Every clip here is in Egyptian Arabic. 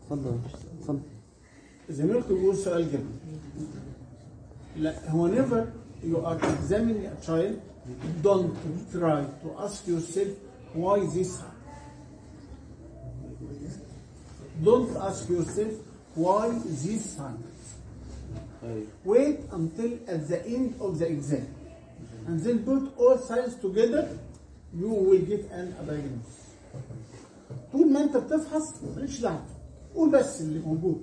اتفضل اتفضل زميلكم بيقول سؤال جميل لا هو never you are examining a child don't try to ask yourself why this happened don't ask yourself why this happened ايوه wait until at the end of the exam and then put all signs together you will get an diagnosis طول ما انت بتفحص مالكش دعوه قول بس اللي موجود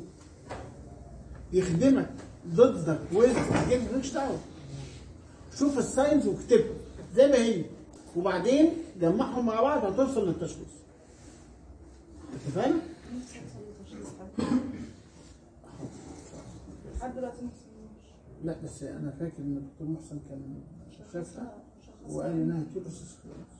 يخدمك ضدك وزنك جدا مالكش دعوه شوف الساينز واكتبها زي ما هي وبعدين جمعهم مع بعض هتوصل للتشخيص اتفقنا؟ لحد دلوقتي ما وصلناش. لا بس انا فاكر ان الدكتور محسن كان شافها وقال انها تيوبرس سكليروز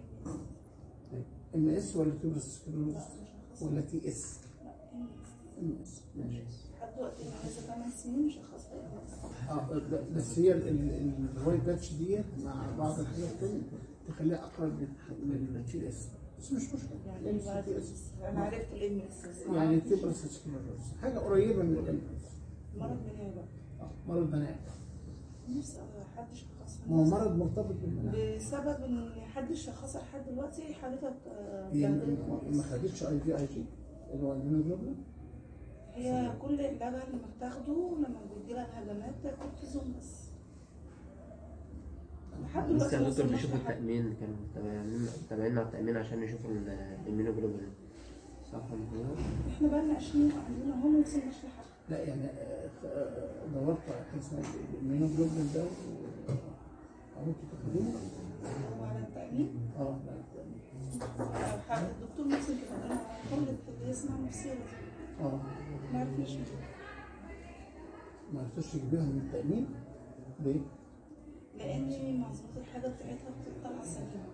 ام اس ولا تيوبرس سكليروز ولا تي اس ام اس ماشي لحد دلوقتي انا عايزه 8 سنين مش هخلص اه ب- بس هي ال- ال- الوايت باتش ديت مع بعض الحاجات التانية تخليها اقرب من من التي اس بس مش مشكله يعني بعد انا عرفت الام اس يعني تيوبرس سكليروز حاجه قريبه من الام اس مرض مناعي بقى مرض مناعي نفسي حد يشخصها ما هو مرض مرتبط بالمناعه بسبب ان حد شخصها لحد دلوقتي حالتها آه، هي اتبهدلت ما خالص. خدتش اي في اي جي اللي هو الهيموجلوبين هي كل علاجها لما بتاخده لما بيجي لها الهجمات كورتيزون بس لحد بس دلوقتي يا ما دكتور وصلناش بيشوفوا لحد. التأمين كانوا متابعين متابعين على التأمين عشان يشوفوا ال- الإيميونوجلوبين صح ولا غلط؟ احنا بقالنا 20 عندنا هم ما وصلناش لحد لا يعني آه، آه، دورت على حاجه اسمها الهيموجلوبين ده عملت تقديم هو على التأمين اه لا التأمين. حد الدكتور مثلا كان قال كل اللي اسمها نفسية اه ما عرفناش ما عرفتش تجيبيها من التأمين ليه؟ لان مظبوط الحاجه بتاعتها بتطلع سليمه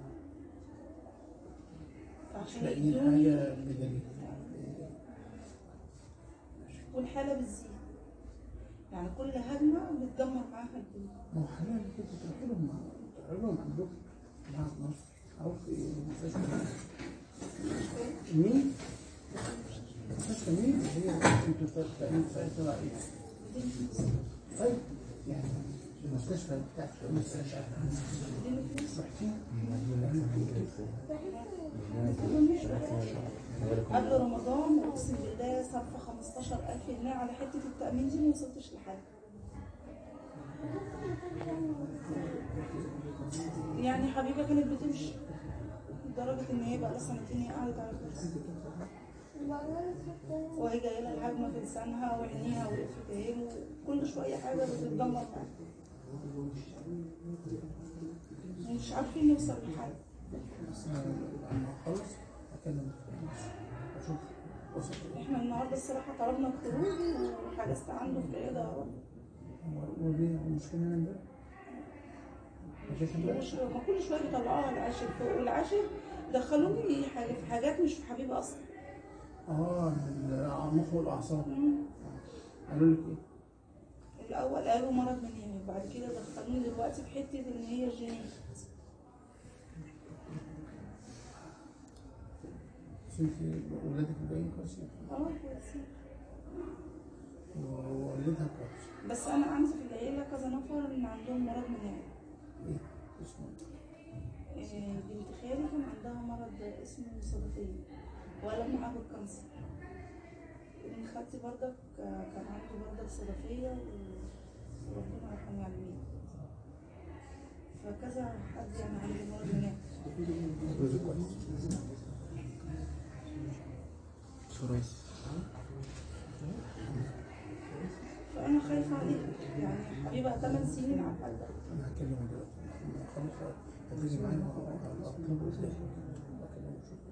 فعشان لاقيين يدوني حاجة بدليل والحاله بتزيد يعني كل هجمه بتدمر معاها الدنيا ما هو حاليا كنت تروح لهم مع تروح لهم عندكم مع مصر أو في المستشفى مين؟ مستشفى مين؟ اللي هي انتوا تقريبا تبع ايه؟ طيب يعني المستشفى بتاعت المستشفى رحتين؟ قبل رمضان اقسم بالله صرف 15000 جنيه على حته التامين دي ما وصلتش لحاجه يعني حبيبه كانت بتمشي لدرجه ان هي بقى لها سنتين هي قاعده على كرسي وهي جايه لها الهجمه في لسانها وعينيها وقفت اهي وكل شويه حاجه بتتدمر معاها مش عارفين نوصل لحاجه لما اخلص اكلم اشوف وصل احنا النهارده الصراحه طلبنا الخروج وحجزت عنده في العياده ودي المشكله هنا امبارح مفيش امبارح مش ما كل شويه بيطلعوها العاشر فوق والعاشر دخلوني حاجه في حاجات مش في حبيبه اصلا اه المخ والاعصاب مم. قالوا لك ايه؟ الاول قالوا مرض مناعي بعد كده دخلوني دلوقتي في حته ان هي جينيت بس انت ولادك الباقيين كويسين اه كويسين. ووالدها كويس بس انا عندي في العيله كذا نفر ان عندهم مرض مناعي ايه اسمه إيه، بنت خالي كان عندها مرض اسمه صدفيه ولا معاه الكانسر ابن خالتي برضك آه، كان عنده برضك صدفيه و- وربنا يرحمه يعني مين فكذا حد يعني عنده مرض مناعي جوزك كويس كويس فانا خايفه عليه يعني حبيبه 8 سنين على الحال ده انا هكلمه دلوقتي لما اخلص هتيجي معايا مع بعض على الأرقام وإزاي. هكلمه أشوف.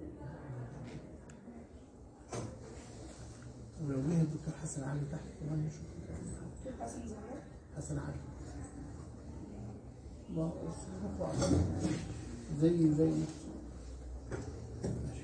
ولو جه الدكتور حسن علي تحت كمان نشوف دكتور حسن زهر حسن علي ما صفحه وعمل زي زي نفسه ماشي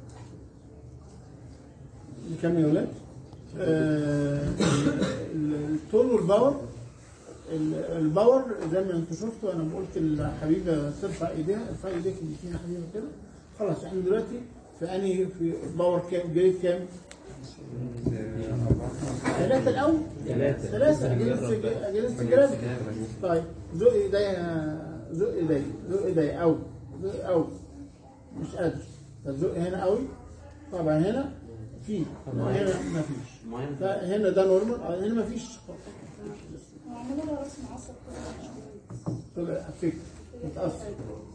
نكمل يا ولاد آه، ال- الطول والباور ال- الباور زي ما انتوا شفتوا انا قلت الحبيبه ترفع ايديها ارفع ايديك الاثنين يا حبيبه كده خلاص احنا دلوقتي في انهي في باور كام جريد كام ثلاثة الأول ثلاثة. ثلاثة أجنست أجنست جرافيتي طيب زق ايديا زق ايديا زق ايديا أوي زق أوي مش قادر طب زق هنا أوي طبعا هنا في هنا ما فيش فهنا ده نورمال آه، هنا ما فيش وعملوا لها رسم عصب كده طلع افكت متأثر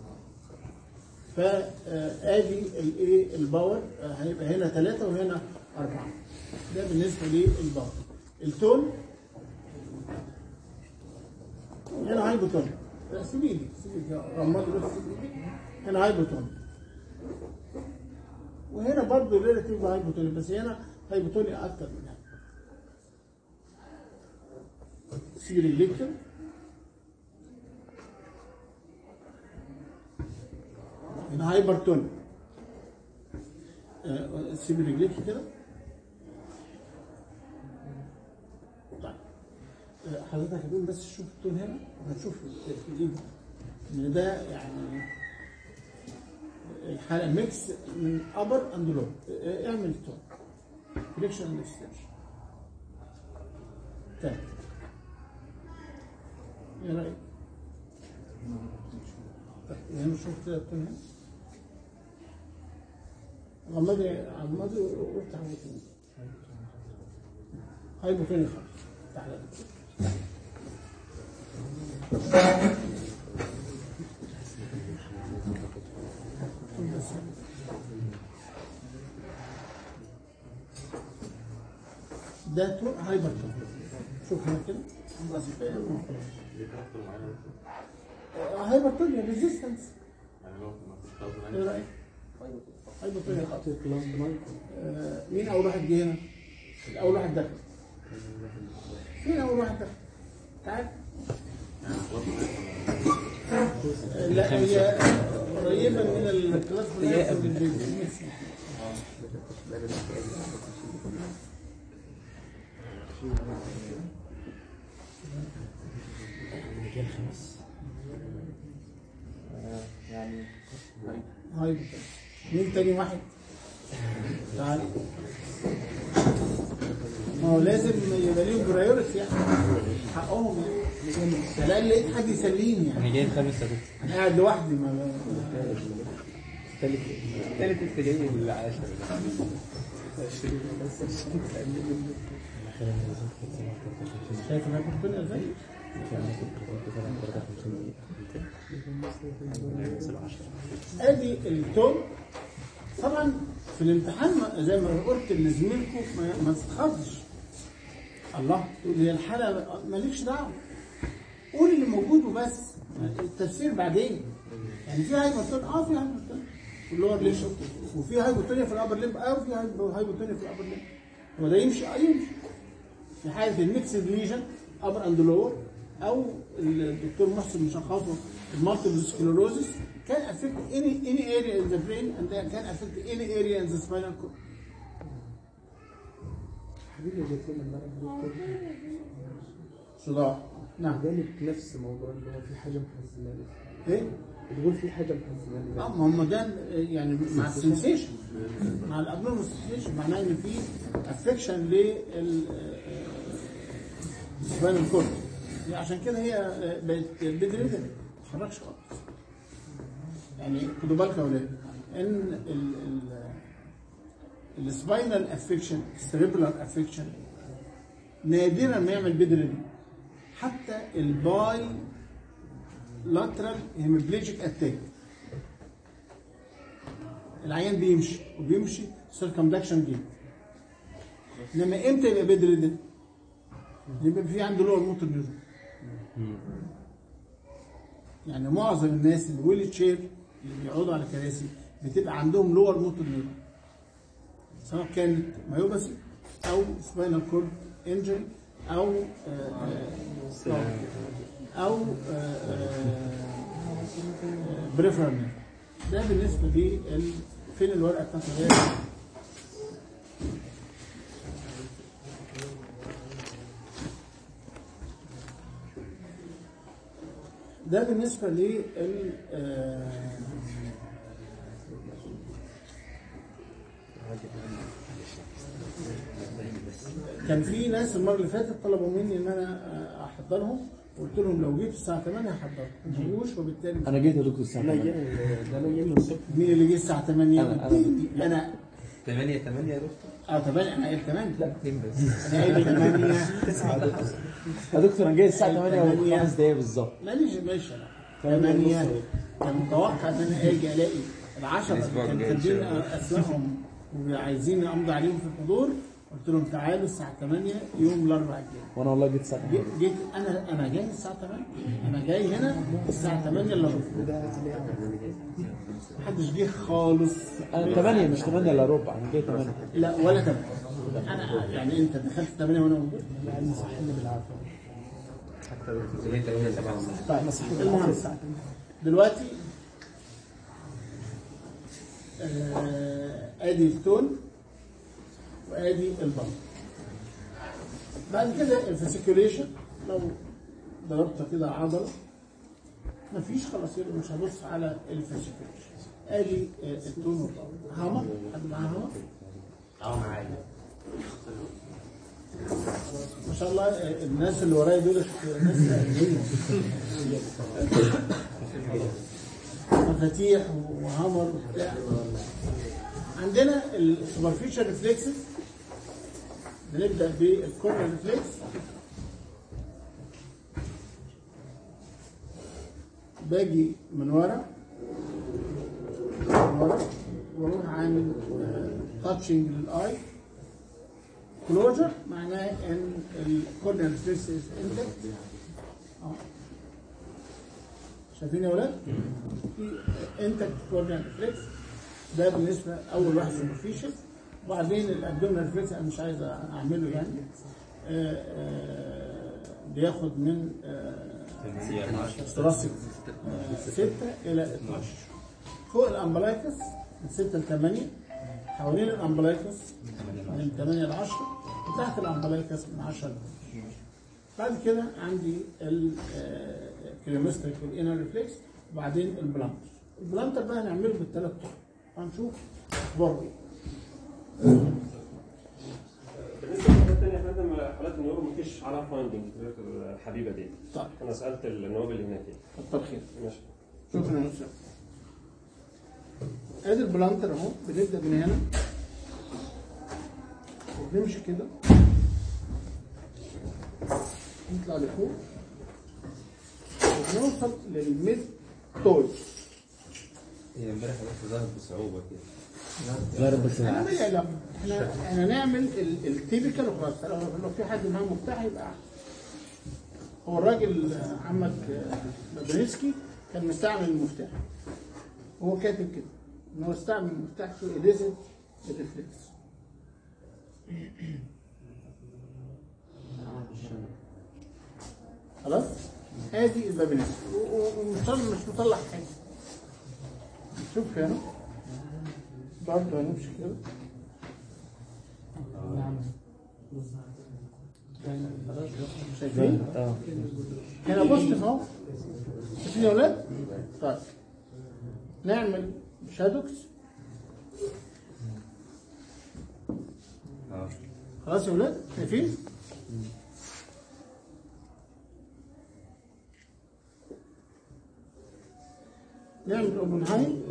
فادي الايه الباور آه، هيبقى هنا ثلاثة وهنا أربعة ده بالنسبة للباور التون هنا هايبوتون لا سيب ايدي سيب ايدي رماد بس سيب ايدي هنا هايبوتون وهنا برضه ريلاتيف هايبوتوني بس هنا هايبوتوني اكتر من هنا سيب رجليك كده هنا هايبرتوني آه، سيب رجليك كده طيب آه، حضرتك هتقوم بس تشوف التون هنا هتشوف في الايد ان ده يعني الحلقه ميكس من ابر اند لو اعمل تون فليكشن اند اكستنشن تاني ايه رايك؟ طيب هنا شوف كده التون هنا غمضي غمضي وافتح عينيك هايبوتوني خالص تعالى ده تون هايبرتون شوف هنا كده بس آه، هايبرتون ريزيستنس ايه رايك؟ هايبرتون خالص آه، مين اول واحد جه هنا؟ اول واحد دخل مين اول واحد دخل؟ تعال آه، لا هي قريبه من الكلاس هي قبل البيت. يعني هايبرتون مين تاني واحد؟ تعال ما هو لازم يبقى ليهم برايورتي يعني حقهم يعني فلا لقيت حد يسليني يعني انا جاي الخامس يا دكتور انا قاعد لوحدي ما تالت تالت انت جاي العاشر شايف انا كنت كنا ازاي؟ ادي التون طبعا في الامتحان ما- زي ما قلت لزميلكم ما, ما تتخضش الله تقول هي الحاله مالكش دعوه قول اللي موجود وبس التفسير بعدين يعني في هايبرتون اه في هايبرتون في اللور ليمب وفي هايبرتونيا في الابر ليمب اه وفي هايبر- هايبرتونيا في الابر ليمب هو ده يمشي اه يمشي في حاله الميكسد ليجن ابر اند لور او الدكتور محسن مشخصه المالتيبل سكليروزس كان افكت اني اني اريا ان ذا برين اند كان افكت اني اريا ان ذا سباينال كورد حبيبي جت لنا امبارح دكتور صداع نعم جالك نفس موضوع اللي هو في حاجه محزنه لي ايه بتقول في حاجه محزنه لي اه ما هم ده يعني مع السنسيشن مع الابنورمال سنسيشن معناه ان في افكشن لل سباينال كورد عشان كده هي آه، بقت بيد ريدن ما تتحركش خالص يعني خدوا بالكم يا ولاد ان السباينال افكشن السريبرال افكشن نادرا ما يعمل بيد ريدن حتى الباي لاترال هيمبليجيك اتاك العيان بيمشي وبيمشي سيركمدكشن جيم انما امتى يبقى بيد ريدن؟ يبقى في عنده لور موتور نيورون يعني معظم الناس اللي ويل تشير اللي بيقعدوا على كراسي بتبقى عندهم لور موتور نيورون سواء كانت مايوباسي او سباينال كورد انجري او آه، آه، او بريفرال ده بالنسبه لي ال- فين الورقه بتاعت الغير ده بالنسبه لل آه، كان في ناس المره اللي فاتت طلبوا مني ان انا آه، احضرهم قلت لهم لو جيت الساعه 8 هحضرهم ما جوش وبالتالي انا جيت يا دكتور الساعه انا 8 جاي ده انا جاي من الصبح مين اللي جه الساعه 8 أنا- أنا. انا 8 8 يا دكتور اه 8 انا قايل 8 لا 2 بس انا قايل 8 يا دكتور انا جاي الساعه 8 8. وخمس دقايق بالظبط ماليش ماشي انا 8 كان متوقع ان انا اجي الاقي العشرة اللي الأسبوع كانوا الجاي إن شاء كاتبين اسمائهم وعايزين امضي عليهم في الحضور قلت لهم تعالوا الساعه 8 يوم الاربعاء الجاي وانا والله جيت الساعه 8 جيت- جيت انا انا جاي الساعه 8 انا جاي هنا الساعه 8 الا ربع محدش جه خالص انا 8 مش 8 الا ربع انا جاي 8 لا ولا 8 انا يعني انت دخلت 8 وانا موجود حتى لو 8 8 7 طيب المهم دلوقتي آه، ادي التون وادي البلط بعد كده الفاسيكوليشن لو ضربت كده عضله مفيش خلاص يبقى مش هبص على الفاسيكوليشن ادي آه، التون والبلط هامر حد معاه هامر اه معايا ما شاء الله آه، الناس اللي ورايا دول ناس علمية. مفاتيح وهامر وبتاع عندنا السوبرفيشال ريفلكسز بنبدا بالكورنر ريفلكس باجي من ورا من ورا واروح عامل تاتشنج للاي كلوجر معناه ان الكورنر ريفلكس از انتكت شايفين يا ولاد؟ في انتكت كورنر ريفلكس ده بالنسبه اول واحد سوبرفيشال وبعدين الابدومينال ريفلكس انا مش عايز اعمله يعني آه، آه، بياخد من ثراسك 6 الى 12 فوق الامبلايكس من 6 ل 8 حوالين الامبلايكس من 8 ل 10 وتحت الامبلايكس من 10 ل 12 بعد كده عندي الكريمستريك والانر ريفلكس وبعدين البلانتر البلانتر بقى هنعمله بالثلاث طرق هنشوف اخباره ايه بالنسبه للحاجات الثانيه يا فندم حالات النيورو مفيش على فايندنج الحبيبه دي طيب انا سالت النواب اللي هناك يعني. كتر خير ماشي شكرا يا استاذ ادي البلانتر اهو بنبدا من هنا وبنمشي كده نطلع لفوق وبنوصل للميد توي هي امبارح بس ظهرت بصعوبه كده ضرب بس احنا العكس. ما لا احنا احنا نعمل ال- التيبيكال وخلاص لو لو في حد معاه مفتاح يبقى احسن هو الراجل آه، عمك آه، بريسكي كان مستعمل المفتاح هو كاتب كده ان هو استعمل المفتاح في اليزيت الريفلكس خلاص ادي البابينس ومش مش مطلع حاجه شوف هنا برضه هنمشي كده شايفين؟ اه هنا بوزيتيف اهو شايفين يا ولاد؟ طيب نعمل شادوكس اه خلاص يا ولاد شايفين؟ نعمل اوبنهايم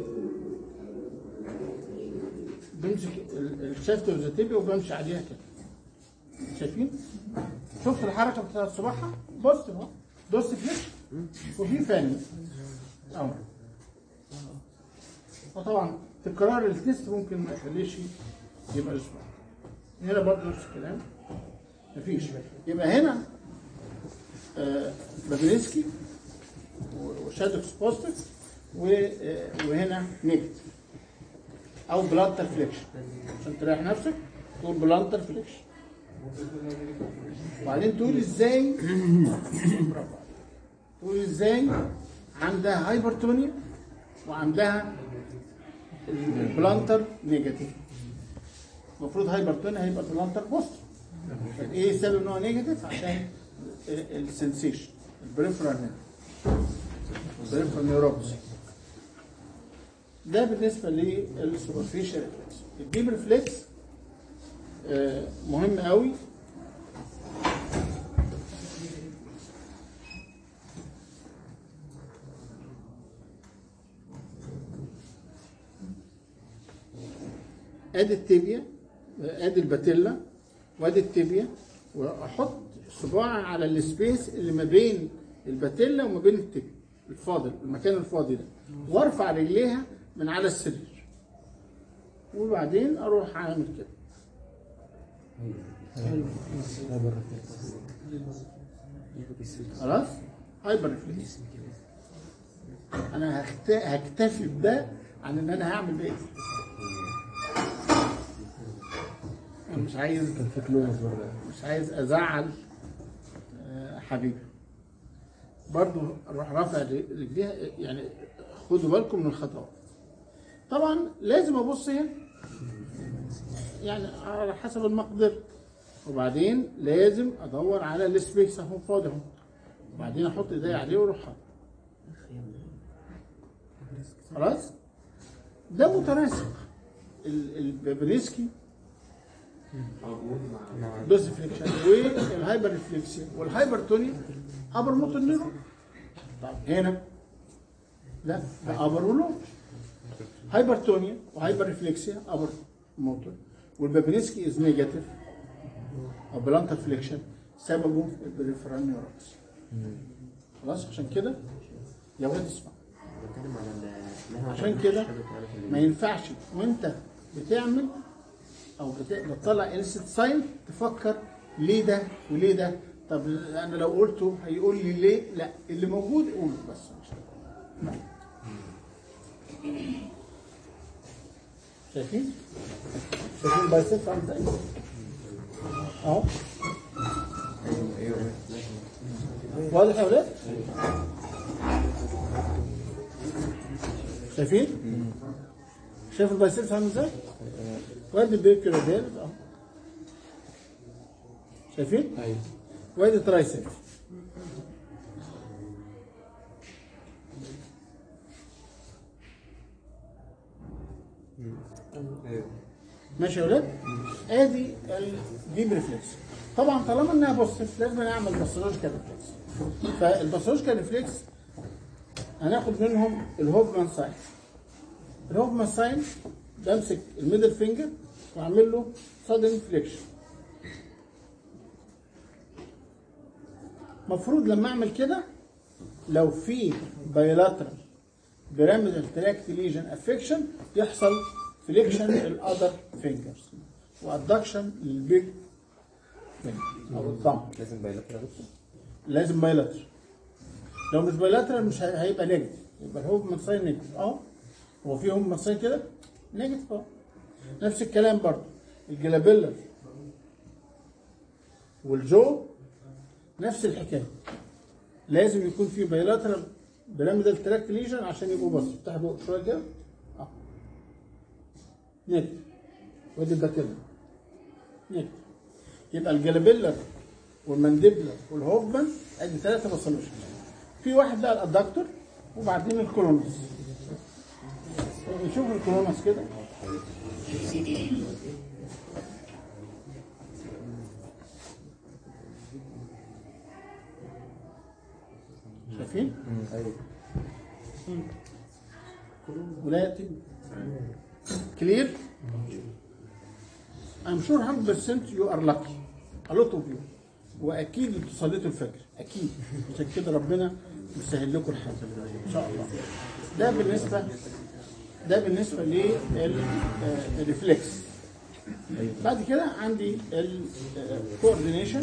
بمسك ال- الشافت والزتيبي وبمشي عليها كده شايفين؟ شفت الحركه بتاعت صباحها؟ بص اهو دوست فليش وفي فاني اهو وطبعا تكرار التست ممكن ما يخليش يبقى اسبوع هنا برضه نفس الكلام مفيش يبقى هنا آه بابلينسكي وشادوكس بوزيتيف و- آه، وهنا نيجاتيف او بلانتر فليكشن عشان تريح نفسك تقول بلانتر فليكشن وبعدين تقول ازاي برافو عليك. تقول ازاي عندها هايبرتونيا وعندها البلانتر نيجاتيف المفروض هايبرتونيا هيبقى البلانتر بوزيتيف ايه السبب ان هو نيجاتيف عشان السنسيشن البريفرال البريفرال نيوروباثي ده بالنسبه للسوبرفيشال ريفلكس الديب ريفلكس آه، مهم قوي ادي التibia ادي الباتيلا وادي التibia واحط صباعي على السبيس اللي ما بين الباتيلا وما بين التibia الفاضل المكان الفاضي ده وارفع رجليها من على السرير وبعدين اروح اعمل كده خلاص هايبر ريفلكس انا هكت- هكتفي بده عن ان انا هعمل ايه انا مش عايز كان في كلونز برضه مش عايز ازعل آه، حبيبي برضو اروح رافع رجليها يعني خدوا بالكم من الخطوات طبعا لازم ابص هنا يعني على حسب المقدرة وبعدين لازم ادور على السبيس اهو فاضي اهو وبعدين احط ايدي عليه واروح حاطط خلاص ده متناسق ال- البابريسكي دوز فليكشن والهايبر ريفلكسيا والهايبرتونيا ابر موتور نيرون طب هنا لا ده ابر ولو هايبرتونيا وهايبر ريفلكسيا ابر موتور والبابريسكي از نيجاتيف او بلانتر فليكشن سببه البريفرال نيورونز خلاص عشان كده يا ولاد اسمع بتكلم على ال- اللي هو عشان كده الشبكة على في ما ينفعش وانت بتعمل او بت- بتطلع انست ساين تفكر ليه ده وليه ده طب انا لو قلته هيقول لي ليه لا اللي موجود قوله بس مش أكتر. شايفين شايفين البايسبس عامل ازاي اهو واضح يا ولاد شايفين شايف البايسبس عامل ازاي وادي البيك راديالز اهو شايفين ايوه وادي الترايسبس ماشي يا ولاد ادي الديب ريفلكس طبعا طالما انها بوستيف لازم نعمل باثولوجيكال ريفلكس فالباثولوجيكال ريفلكس هناخد منهم الهوفمان ساين الهوفمان ساين بمسك الميدل فينجر واعمل له سادن فليكشن المفروض لما اعمل كده لو في بايلاترال بيراميدال تراكت ليجن افكشن يحصل فليكشن للاذر فينجرز وادكشن للبيج فينجر او الثumb لازم بايلاترال بس لازم بايلاترال لو مش بايلاترال مش هي- هيبقى نيجاتيف يبقى هو من ساين نيجاتيف اه هو في هم ساين كده نيجاتيف اه نفس الكلام برضه الجلابيلر والجو نفس الحكايه لازم يكون في بايلاترال بيراميدال تراكت ليجن عشان يبقوا بص افتح بقى شويه كده اه نيجاتيف ودي الباتيلا نيجاتيف يبقى الجلابيلر والمانديبلر والهوفمان ادي ثلاثه بصلوشن في واحد بقى الادكتور وبعدين الكولونس نشوف الكولونس كده شايفين؟ ايوه ولاد clear I'm sure 100% you are lucky a lot of you واكيد انتوا صليتوا الفجر اكيد عشان كده ربنا مسهل لكم الحال ان شاء الله ده بالنسبه ده بالنسبه للريفلكس بعد كده عندي الكوردينيشن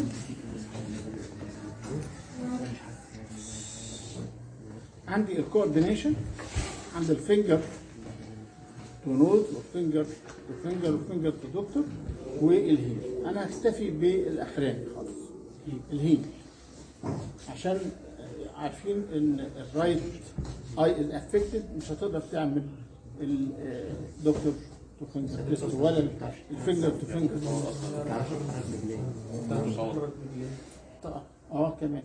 عندي الكوردينيشن عند الفينجر تو نوز والفينجر تو فينجر والفينجر تو دكتور والهيل انا هكتفي بالاخراني خالص الهيل عشان عارفين ان الرايت اي از افكتد مش هتقدر تعمل الدكتور تو فينجر تيست ولا الفينجر تو فينجر تعرفش تحرك رجليه اه كمان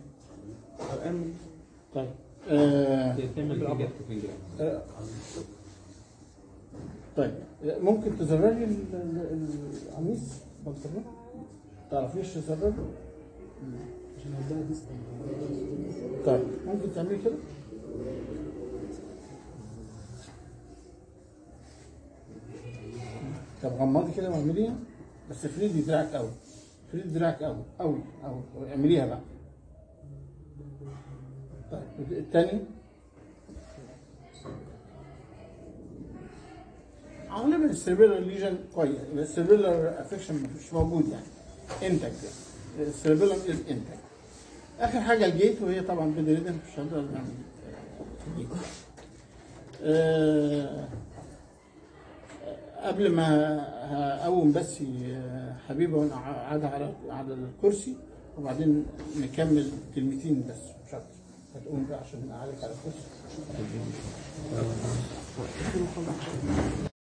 طيب آه تعمل فينجر تو فينجر طيب ممكن تزرري ال- ال- القميص بنطلون تعرفيش تزرري عشان عندها ديسك طيب ممكن تعملي كده طب غمضي كده واعمليها بس افردي دراعك قوي افردي دراعك قوي قوي قوي اعمليها بقى طيب الثاني غالبا السيربيلر ليجن كويس السيربيلر افكشن مش موجود يعني انتج يعني السيربيلم از انتج اخر حاجه الجيت وهي طبعا بيد ريدن مش هنقدر نعمل آه، جيت. آه، قبل ما اقوم بس آه، حبيبه ونقعدها على على الكرسي وبعدين نكمل كلمتين بس مش اكتر هتقوم بقى عشان اعلق على الكرسي